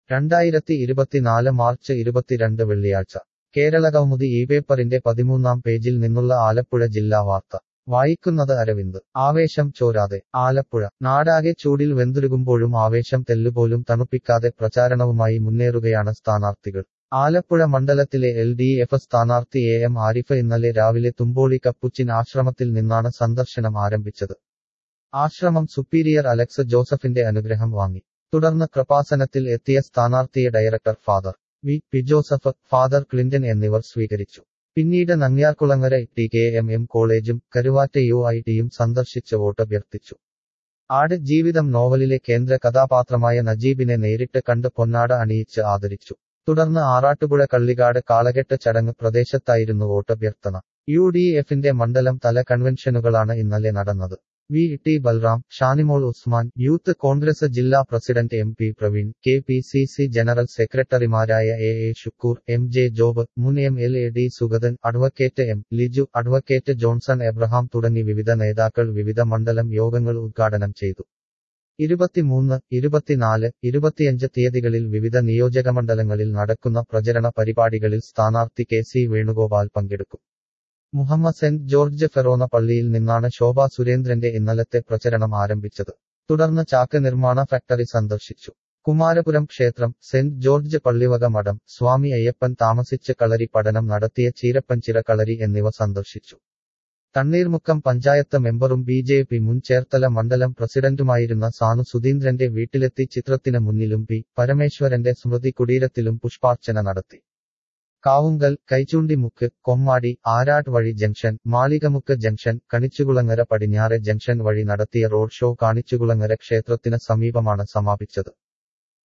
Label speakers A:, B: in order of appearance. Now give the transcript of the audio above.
A: രണ്ടായിരത്തി ഇരുപത്തിനാല് മാർച്ച് ഇരുപത്തിരണ്ട് വെള്ളിയാഴ്ച കേരളകൗമുദി ഈ പേപ്പറിന്റെ പതിമൂന്നാം പേജിൽ നിന്നുള്ള ആലപ്പുഴ ജില്ലാ വാർത്ത വായിക്കുന്നത് അരവിന്ദ് ആവേശം ചോരാതെ ആലപ്പുഴ നാടാകെ ചൂടിൽ വെന്തുരുകുമ്പോഴും ആവേശം തെല്ലുപോലും തണുപ്പിക്കാതെ പ്രചാരണവുമായി മുന്നേറുകയാണ് സ്ഥാനാർത്ഥികൾ ആലപ്പുഴ മണ്ഡലത്തിലെ എൽ ഡി എഫ് സ്ഥാനാർത്ഥി എ എം ആരിഫ് ഇന്നലെ രാവിലെ തുമ്പോളി കപ്പുച്ചിൻ ആശ്രമത്തിൽ നിന്നാണ് സന്ദർശനം ആരംഭിച്ചത് ആശ്രമം സുപ്പീരിയർ അലക്സ് ജോസഫിന്റെ അനുഗ്രഹം വാങ്ങി തുടർന്ന് കൃപാസനത്തിൽ എത്തിയ സ്ഥാനാർത്ഥിയെ director father V P Joseph father Clinton എന്നിവർ സ്വീകരിച്ചു പിന്നീട് Nangiarkulangara T K M M കോളേജും കരുവാറ്റ യു ഐ ടിയും സന്ദർശിച്ച് വോട്ടഭ്യർത്ഥിച്ചു ആട് ജീവിതം നോവലിലെ കേന്ദ്ര കഥാപാത്രമായ നജീബിനെ നേരിട്ട് കണ്ട് പൊന്നാട അണിയിച്ച് ആദരിച്ചു തുടർന്ന് ആറാട്ടുപുഴ കള്ളികാട് കാളകെട്ട് ചടങ്ങ് പ്രദേശത്തായിരുന്നു വോട്ടഭ്യർത്ഥന യു ഡി എഫിന്റെ മണ്ഡലം തല കൺവെൻഷനുകളാണ് ഇന്നലെ നടന്നത് V T Balram Shanimol Usman youth Congress ജില്ലാ president M P Praveen K P C C general സെക്രട്ടറിമാരായ A A Shukoor M J Job മുൻ M L A D Sugathan advocate M Liju advocate Johnson Abraham തുടങ്ങി വിവിധ നേതാക്കൾ വിവിധ മണ്ഡലം യോഗങ്ങൾ ഉദ്ഘാടനം ചെയ്തു ഇരുപത്തിമൂന്ന് ഇരുപത്തിനാല് ഇരുപത്തിയഞ്ച് തീയതികളിൽ വിവിധ നിയോജകമണ്ഡലങ്ങളിൽ നടക്കുന്ന പ്രചരണ പരിപാടികളിൽ സ്ഥാനാർത്ഥി കെ സി വേണുഗോപാൽ പങ്കെടുക്കും മുഹമ്മദ് സെന്റ് ജോർജ് ഫെറോന പള്ളിയിൽ നിന്നാണ് ശോഭ സുരേന്ദ്രന്റെ ഇന്നലത്തെ പ്രചരണം ആരംഭിച്ചത് തുടർന്ന് ചാക്ക് നിർമ്മാണ ഫാക്ടറി സന്ദർശിച്ചു കുമാരപുരം ക്ഷേത്രം സെന്റ് ജോർജ് പള്ളിവക മഠം സ്വാമി അയ്യപ്പൻ താമസിച്ച് കളരി പഠനം നടത്തിയ ചീരപ്പഞ്ചിറ കളരി എന്നിവ സന്ദർശിച്ചു തണ്ണീർമുക്കം പഞ്ചായത്ത് മെമ്പറും ബി ജെ പി മുൻ ചേർത്തല മണ്ഡലം പ്രസിഡന്റുമായിരുന്ന സാനു സുധീന്ദ്രന്റെ വീട്ടിലെത്തി ചിത്രത്തിന് മുന്നിലും പി പരമേശ്വരന്റെ സ്മൃതി കുടീരത്തിലും പുഷ്പാർച്ചന നടത്തി കാവുങ്കൽ കൈച്ചൂണ്ടിമുക്ക് കൊമ്മാടി ആരാട്ട് വഴി ജംഗ്ഷൻ മാളികമുക്ക് ജംഗ്ഷൻ കണിച്ചുകുളങ്ങര പടിഞ്ഞാറെ ജംഗ്ഷൻ വഴി നടത്തിയ റോഡ് ഷോ കാണിച്ചുകുളങ്ങര ക്ഷേത്രത്തിന് സമീപമാണ് സമാപിച്ചത്